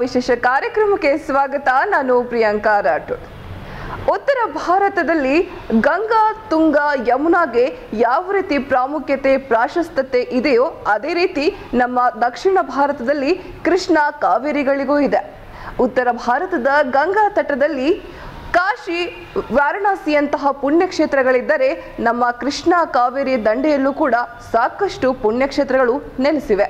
ವಿಶೇಷ ಕಾರ್ಯಕ್ರಮಕ್ಕೆ ಸ್ವಾಗತ ನಾನು ಪ್ರಿಯಾಂಕಾ ರಾಠೋಡ್ ಉತ್ತರ ಭಾರತದಲ್ಲಿ ಗಂಗಾ ತುಂಗ ಯಮುನಾಗೆ ಯಾವ ರೀತಿ ಪ್ರಾಮುಖ್ಯತೆ ಪ್ರಾಶಸ್ತ್ಯತೆ ಇದೆಯೋ ಅದೇ ರೀತಿ ನಮ್ಮ ದಕ್ಷಿಣ ಭಾರತದಲ್ಲಿ ಕೃಷ್ಣ ಕಾವೇರಿಗಳಿಗೂ ಇದೆ ಉತ್ತರ ಭಾರತದ ಗಂಗಾ ತಟದಲ್ಲಿ ಕಾಶಿ ವಾರಣಾಸಿಯಂತಹ ಪುಣ್ಯಕ್ಷೇತ್ರಗಳಿದ್ದರೆ ನಮ್ಮ ಕೃಷ್ಣ ಕಾವೇರಿ ದಂಡೆಯಲ್ಲೂ ಕೂಡ ಸಾಕಷ್ಟು ಪುಣ್ಯಕ್ಷೇತ್ರಗಳು ನೆಲೆಸಿವೆ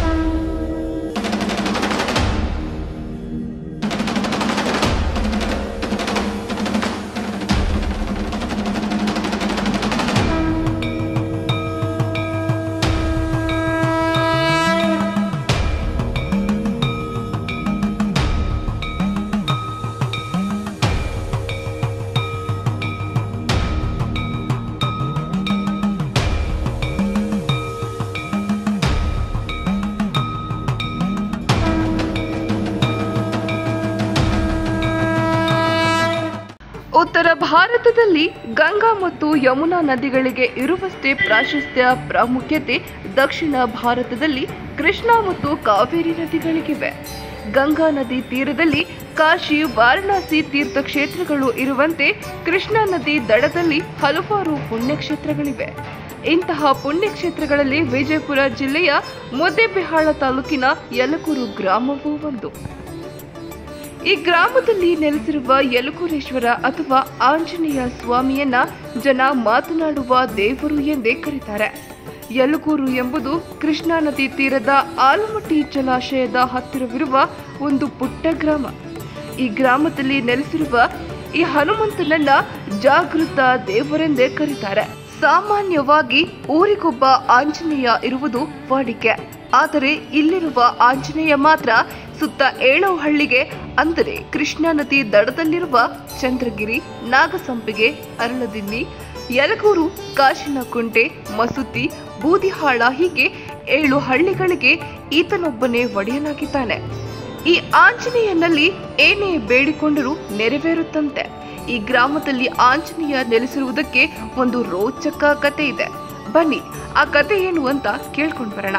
ಉತ್ತರ ಭಾರತದಲ್ಲಿ ಗಂಗಾ ಮತ್ತು ಯಮುನಾ ನದಿಗಳಿಗೆ ಇರುವಷ್ಟೇ ಪ್ರಾಶಸ್ತ್ಯ ಪ್ರಾಮುಖ್ಯತೆ ದಕ್ಷಿಣ ಭಾರತದಲ್ಲಿ ಕೃಷ್ಣ ಮತ್ತು ಕಾವೇರಿ ನದಿಗಳಿಗಿವೆ ಗಂಗಾ ನದಿ ತೀರದಲ್ಲಿ ಕಾಶಿ ವಾರಣಾಸಿ ತೀರ್ಥಕ್ಷೇತ್ರಗಳು ಇರುವಂತೆ ಕೃಷ್ಣಾ ನದಿ ದಡದಲ್ಲಿ ಹಲವಾರು ಪುಣ್ಯಕ್ಷೇತ್ರಗಳಿವೆ ಇಂತಹ ಪುಣ್ಯಕ್ಷೇತ್ರಗಳಲ್ಲಿ ವಿಜಯಪುರ ಜಿಲ್ಲೆಯ ಮುದ್ದೇಬಿಹಾಳ ತಾಲೂಕಿನ ಯಲಕೂರು ಗ್ರಾಮವೂ ಒಂದು ಈ ಗ್ರಾಮದಲ್ಲಿ ನೆಲೆಸಿರುವ ಯಲಕೂರೇಶ್ವರ ಅಥವಾ ಆಂಜನೇಯ ಸ್ವಾಮಿಯನ್ನ ಜನ ಮಾತನಾಡುವ ದೇವರು ಎಂದೇ ಕರೀತಾರೆ ಯಲಕೂರು ಎಂಬುದು ಕೃಷ್ಣಾ ನದಿ ತೀರದ ಆಲಮಟ್ಟಿ ಜಲಾಶಯದ ಹತ್ತಿರವಿರುವ ಒಂದು ಪುಟ್ಟ ಗ್ರಾಮ ಈ ಗ್ರಾಮದಲ್ಲಿ ನೆಲೆಸಿರುವ ಈ ಹನುಮಂತನನ್ನ ಜಾಗೃತ ದೇವರೆಂದೇ ಕರೀತಾರೆ ಸಾಮಾನ್ಯವಾಗಿ ಊರಿಗೊಬ್ಬ ಆಂಜನೇಯ ಇರುವುದು ವಾಡಿಕೆ ಆದರೆ ಇಲ್ಲಿರುವ ಆಂಜನೇಯ ಮಾತ್ರ ಸುತ್ತ ಏಳು ಹಳ್ಳಿಗೆ ಅಂದರೆ ಕೃಷ್ಣಾ ನದಿ ದಡದಲ್ಲಿರುವ ಚಂದ್ರಗಿರಿ ನಾಗಸಂಪಿಗೆ ಅರಳದಿನ್ನಿ ಯಲಗೂರು ಕಾಶಿನಕುಂಟೆ ಮಸುತಿ ಬೂದಿಹಾಳ ಹೀಗೆ ಏಳು ಹಳ್ಳಿಗಳಿಗೆ ಈತನೊಬ್ಬನೇ ಒಡೆಯನಾಗಿದ್ದಾನೆ ಈ ಆಂಜನೇಯನಲ್ಲಿ ಏನೇ ಬೇಡಿಕೊಂಡರೂ ನೆರವೇರುತ್ತಂತೆ ಈ ಗ್ರಾಮದಲ್ಲಿ ಆಂಜನೇಯ ನೆಲೆಸಿರುವುದಕ್ಕೆ ಒಂದು ರೋಚಕ ಕತೆ ಇದೆ ಬನ್ನಿ ಆ ಕತೆ ಏನು ಅಂತ ಕೇಳ್ಕೊಂಡು ಬರೋಣ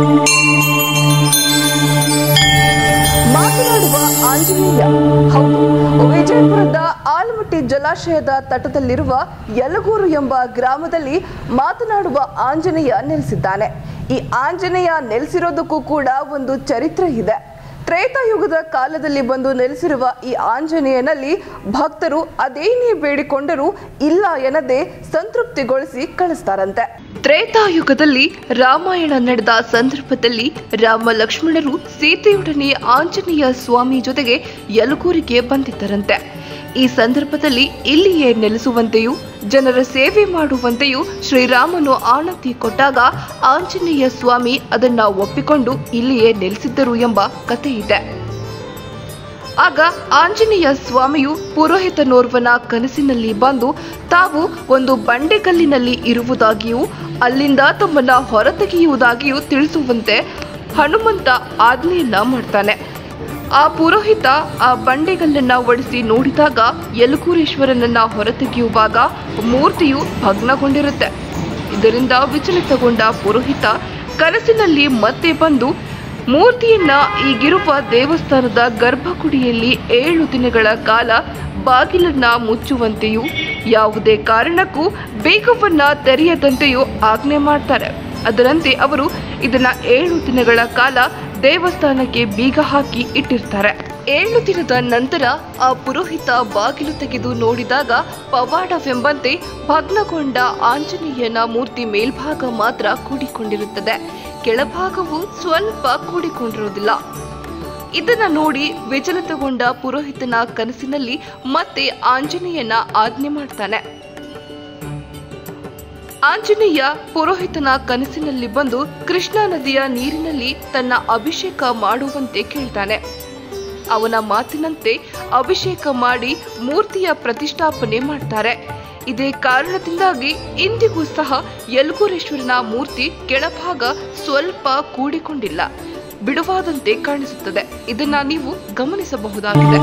ಮಾತನಾಡುವ ಆಂಜನೇಯ ಹೌದು ವಿಜಯಪುರದ ಆಲಮಟ್ಟಿ ಜಲಾಶಯದ ತಟದಲ್ಲಿರುವ ಯಲಗೂರು ಎಂಬ ಗ್ರಾಮದಲ್ಲಿ ಮಾತನಾಡುವ ಆಂಜನೇಯ ನೆಲೆಸಿದ್ದಾನೆ ಈ ಆಂಜನೇಯ ನೆಲೆಸಿರೋದಕ್ಕೂ ಕೂಡ ಒಂದು ಚರಿತ್ರೆ ಇದೆ ತ್ರೇತಾಯುಗದ ಕಾಲದಲ್ಲಿ ಬಂದು ನೆಲೆಸಿರುವ ಈ ಆಂಜನೇಯನಲ್ಲಿ ಭಕ್ತರು ಅದೇನೇ ಬೇಡಿಕೊಂಡರೂ ಇಲ್ಲ ಎನ್ನದೆ ಸಂತೃಪ್ತಿಗೊಳಿಸಿ ಕಳಿಸ್ತಾರಂತೆ ತ್ರೇತಾಯುಗದಲ್ಲಿ ರಾಮಾಯಣ ನಡೆದ ಸಂದರ್ಭದಲ್ಲಿ ರಾಮ ಲಕ್ಷ್ಮಣರು ಸೀತೆಯೊಡನೆ ಆಂಜನೇಯ ಸ್ವಾಮಿ ಜೊತೆಗೆ ಯಲಗೂರಿಗೆ ಬಂದಿದ್ದರಂತೆ ಈ ಸಂದರ್ಭದಲ್ಲಿ ಇಲ್ಲಿಯೇ ನೆಲೆಸುವಂತೆಯೂ ಜನರ ಸೇವೆ ಮಾಡುವಂತೆಯೂ ಶ್ರೀರಾಮನು ಆಣತಿ ಕೊಟ್ಟಾಗ ಆಂಜನೇಯ ಸ್ವಾಮಿ ಅದನ್ನ ಒಪ್ಪಿಕೊಂಡು ಇಲ್ಲಿಯೇ ನೆಲೆಸಿದ್ದರು ಎಂಬ ಕಥೆ ಇದೆ ಆಗ ಆಂಜನೇಯ ಸ್ವಾಮಿಯು ಪುರೋಹಿತನೋರ್ವನ ಕನಸಿನಲ್ಲಿ ಬಂದು ತಾವು ಒಂದು ಬಂಡೆಗಲ್ಲಿನಲ್ಲಿ ಇರುವುದಾಗಿಯೂ ಅಲ್ಲಿಂದ ತಮ್ಮನ್ನ ಹೊರತೆಗೆಯುವುದಾಗಿಯೂ ತಿಳಿಸುವಂತೆ ಹನುಮಂತ ಆಜ್ಞೆಯನ್ನ ಮಾಡ್ತಾನೆ ಆ ಪುರೋಹಿತ ಆ ಬಂಡೆಗಲ್ಲನ್ನ ಒಡಿಸಿ ನೋಡಿದಾಗ ಯಲಕೂರೇಶ್ವರನನ್ನ ಹೊರತೆಗೆಯುವಾಗ ಮೂರ್ತಿಯು ಭಗ್ನಗೊಂಡಿರುತ್ತೆ ಇದರಿಂದ ವಿಚಲಿತಗೊಂಡ ಪುರೋಹಿತ ಕನಸಿನಲ್ಲಿ ಮತ್ತೆ ಬಂದು ಮೂರ್ತಿಯನ್ನ ಈಗಿರುವ ದೇವಸ್ಥಾನದ ಗರ್ಭಗುಡಿಯಲ್ಲಿ ಏಳು ದಿನಗಳ ಕಾಲ ಬಾಗಿಲನ್ನ ಮುಚ್ಚುವಂತೆಯೂ ಯಾವುದೇ ಕಾರಣಕ್ಕೂ ಬೇಗವನ್ನ ತೆರೆಯದಂತೆಯೂ ಆಜ್ಞೆ ಮಾಡ್ತಾರೆ ಅದರಂತೆ ಅವರು ಇದನ್ನ ಏಳು ದಿನಗಳ ಕಾಲ ದೇವಸ್ಥಾನಕ್ಕೆ ಬೀಗ ಹಾಕಿ ಇಟ್ಟಿರ್ತಾರೆ ಏಳು ದಿನದ ನಂತರ ಆ ಪುರೋಹಿತ ಬಾಗಿಲು ತೆಗೆದು ನೋಡಿದಾಗ ಪವಾಡವೆಂಬಂತೆ ಭಗ್ನಗೊಂಡ ಆಂಜನೇಯನ ಮೂರ್ತಿ ಮೇಲ್ಭಾಗ ಮಾತ್ರ ಕೂಡಿಕೊಂಡಿರುತ್ತದೆ ಕೆಳಭಾಗವು ಸ್ವಲ್ಪ ಕೂಡಿಕೊಂಡಿರುವುದಿಲ್ಲ ಇದನ್ನ ನೋಡಿ ವಿಚಲಿತಗೊಂಡ ಪುರೋಹಿತನ ಕನಸಿನಲ್ಲಿ ಮತ್ತೆ ಆಂಜನೇಯನ ಆಜ್ಞೆ ಮಾಡ್ತಾನೆ ಆಂಜನೇಯ ಪುರೋಹಿತನ ಕನಸಿನಲ್ಲಿ ಬಂದು ಕೃಷ್ಣಾ ನದಿಯ ನೀರಿನಲ್ಲಿ ತನ್ನ ಅಭಿಷೇಕ ಮಾಡುವಂತೆ ಕೇಳ್ತಾನೆ ಅವನ ಮಾತಿನಂತೆ ಅಭಿಷೇಕ ಮಾಡಿ ಮೂರ್ತಿಯ ಪ್ರತಿಷ್ಠಾಪನೆ ಮಾಡ್ತಾರೆ ಇದೇ ಕಾರಣದಿಂದಾಗಿ ಇಂದಿಗೂ ಸಹ ಯಲಗೂರೇಶ್ವರನ ಮೂರ್ತಿ ಕೆಳಭಾಗ ಸ್ವಲ್ಪ ಕೂಡಿಕೊಂಡಿಲ್ಲ ಬಿಡುವಾದಂತೆ ಕಾಣಿಸುತ್ತದೆ ಇದನ್ನ ನೀವು ಗಮನಿಸಬಹುದಾಗಿದೆ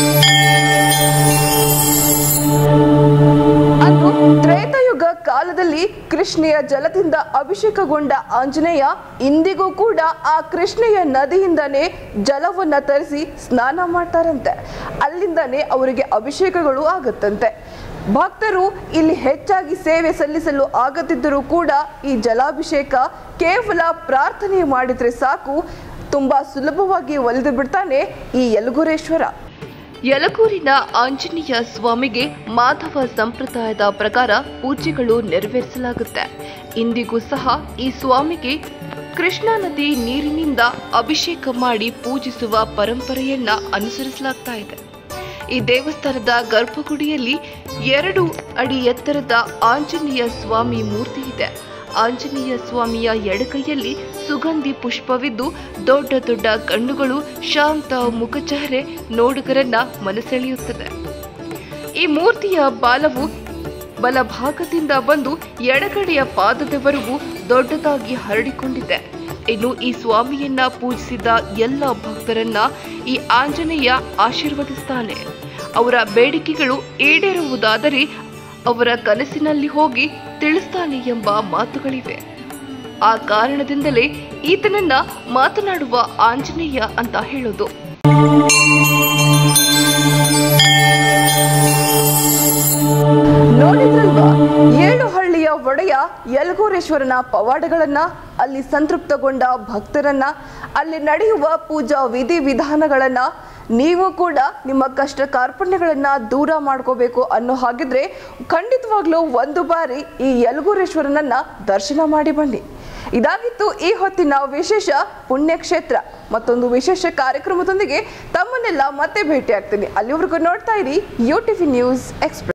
ಅಂದು ತ್ರೇತಾಯುಗ ಕಾಲದಲ್ಲಿ ಕಾಲದಲ್ಲಿ ಕೃಷ್ಣೆಯ ಜಲದಿಂದ ಅಭಿಷೇಕಗೊಂಡ ಆಂಜನೇಯ ಇಂದಿಗೂ ಕೂಡ ಆ ಕೃಷ್ಣೆಯ ನದಿಯಿಂದನೇ ಜಲವನ್ನ ತರಿಸಿ ಸ್ನಾನ ಮಾಡ್ತಾರಂತೆ ಅಲ್ಲಿಂದನೇ ಅವರಿಗೆ ಅಭಿಷೇಕಗಳು ಆಗುತ್ತಂತೆ ಭಕ್ತರು ಇಲ್ಲಿ ಹೆಚ್ಚಾಗಿ ಸೇವೆ ಸಲ್ಲಿಸಲು ಆಗದಿದ್ದರೂ ಕೂಡ ಈ ಜಲಾಭಿಷೇಕ ಕೇವಲ ಪ್ರಾರ್ಥನೆ ಮಾಡಿದ್ರೆ ಸಾಕು ತುಂಬಾ ಸುಲಭವಾಗಿ ಒಲಿದು ಬಿಡ್ತಾನೆ ಈ ಯಲಗುರೇಶ್ವರ ಯಲಗೂರಿನ ಆಂಜನೇಯ ಸ್ವಾಮಿಗೆ ಮಾಧವ ಸಂಪ್ರದಾಯದ ಪ್ರಕಾರ ಪೂಜೆಗಳು ನೆರವೇರಿಸಲಾಗುತ್ತೆ ಇಂದಿಗೂ ಸಹ ಈ ಸ್ವಾಮಿಗೆ ಕೃಷ್ಣಾ ನದಿ ನೀರಿನಿಂದ ಅಭಿಷೇಕ ಮಾಡಿ ಪೂಜಿಸುವ ಪರಂಪರೆಯನ್ನ ಅನುಸರಿಸಲಾಗ್ತಾ ಇದೆ ಈ ದೇವಸ್ಥಾನದ ಗರ್ಭಗುಡಿಯಲ್ಲಿ ಎರಡು ಅಡಿ ಎತ್ತರದ ಆಂಜನೇಯ ಸ್ವಾಮಿ ಮೂರ್ತಿ ಇದೆ ಆಂಜನೇಯ ಸ್ವಾಮಿಯ ಎಡಕೈಯಲ್ಲಿ ಸುಗಂಧಿ ಪುಷ್ಪವಿದ್ದು ದೊಡ್ಡ ದೊಡ್ಡ ಕಣ್ಣುಗಳು ಶಾಂತ ಮುಖಚಹರೆ ನೋಡುಗರನ್ನ ಮನಸೆಳೆಯುತ್ತದೆ ಈ ಮೂರ್ತಿಯ ಬಾಲವು ಬಲಭಾಗದಿಂದ ಬಂದು ಎಡಗಡೆಯ ಪಾದದವರೆಗೂ ದೊಡ್ಡದಾಗಿ ಹರಡಿಕೊಂಡಿದೆ ಇನ್ನು ಈ ಸ್ವಾಮಿಯನ್ನ ಪೂಜಿಸಿದ ಎಲ್ಲ ಭಕ್ತರನ್ನ ಈ ಆಂಜನೇಯ ಆಶೀರ್ವದಿಸ್ತಾನೆ ಅವರ ಬೇಡಿಕೆಗಳು ಈಡೇರುವುದಾದರೆ ಅವರ ಕನಸಿನಲ್ಲಿ ಹೋಗಿ ತಿಳಿಸ್ತಾನೆ ಎಂಬ ಮಾತುಗಳಿವೆ ಆ ಕಾರಣದಿಂದಲೇ ಈತನನ್ನ ಮಾತನಾಡುವ ಆಂಜನೇಯ ಅಂತ ಹೇಳೋದು ನೋಡಿದ್ರಲ್ವಾ ಏಳು ಹಳ್ಳಿಯ ಒಡೆಯ ಯಲಗೂರೇಶ್ವರನ ಪವಾಡಗಳನ್ನ ಅಲ್ಲಿ ಸಂತೃಪ್ತಗೊಂಡ ಭಕ್ತರನ್ನ ಅಲ್ಲಿ ನಡೆಯುವ ಪೂಜಾ ವಿಧಿ ವಿಧಾನಗಳನ್ನ ನೀವು ಕೂಡ ನಿಮ್ಮ ಕಷ್ಟ ಕಾರ್ಪಣ್ಯಗಳನ್ನ ದೂರ ಮಾಡ್ಕೋಬೇಕು ಅನ್ನೋ ಹಾಗಿದ್ರೆ ಖಂಡಿತವಾಗ್ಲೂ ಒಂದು ಬಾರಿ ಈ ಯಲಗೂರೇಶ್ವರನನ್ನ ದರ್ಶನ ಮಾಡಿ ಬನ್ನಿ ಇದಾಗಿತ್ತು ಈ ಹೊತ್ತಿನ ವಿಶೇಷ ಪುಣ್ಯಕ್ಷೇತ್ರ ಮತ್ತೊಂದು ವಿಶೇಷ ಕಾರ್ಯಕ್ರಮದೊಂದಿಗೆ ತಮ್ಮನ್ನೆಲ್ಲ ಮತ್ತೆ ಭೇಟಿ ಆಗ್ತೀನಿ ಅಲ್ಲಿವರೆಗೂ ನೋಡ್ತಾ ಇರಿ ಯು ಟಿವಿ ನ್ಯೂಸ್ ಎಕ್ಸ್ಪ್ರೆಸ್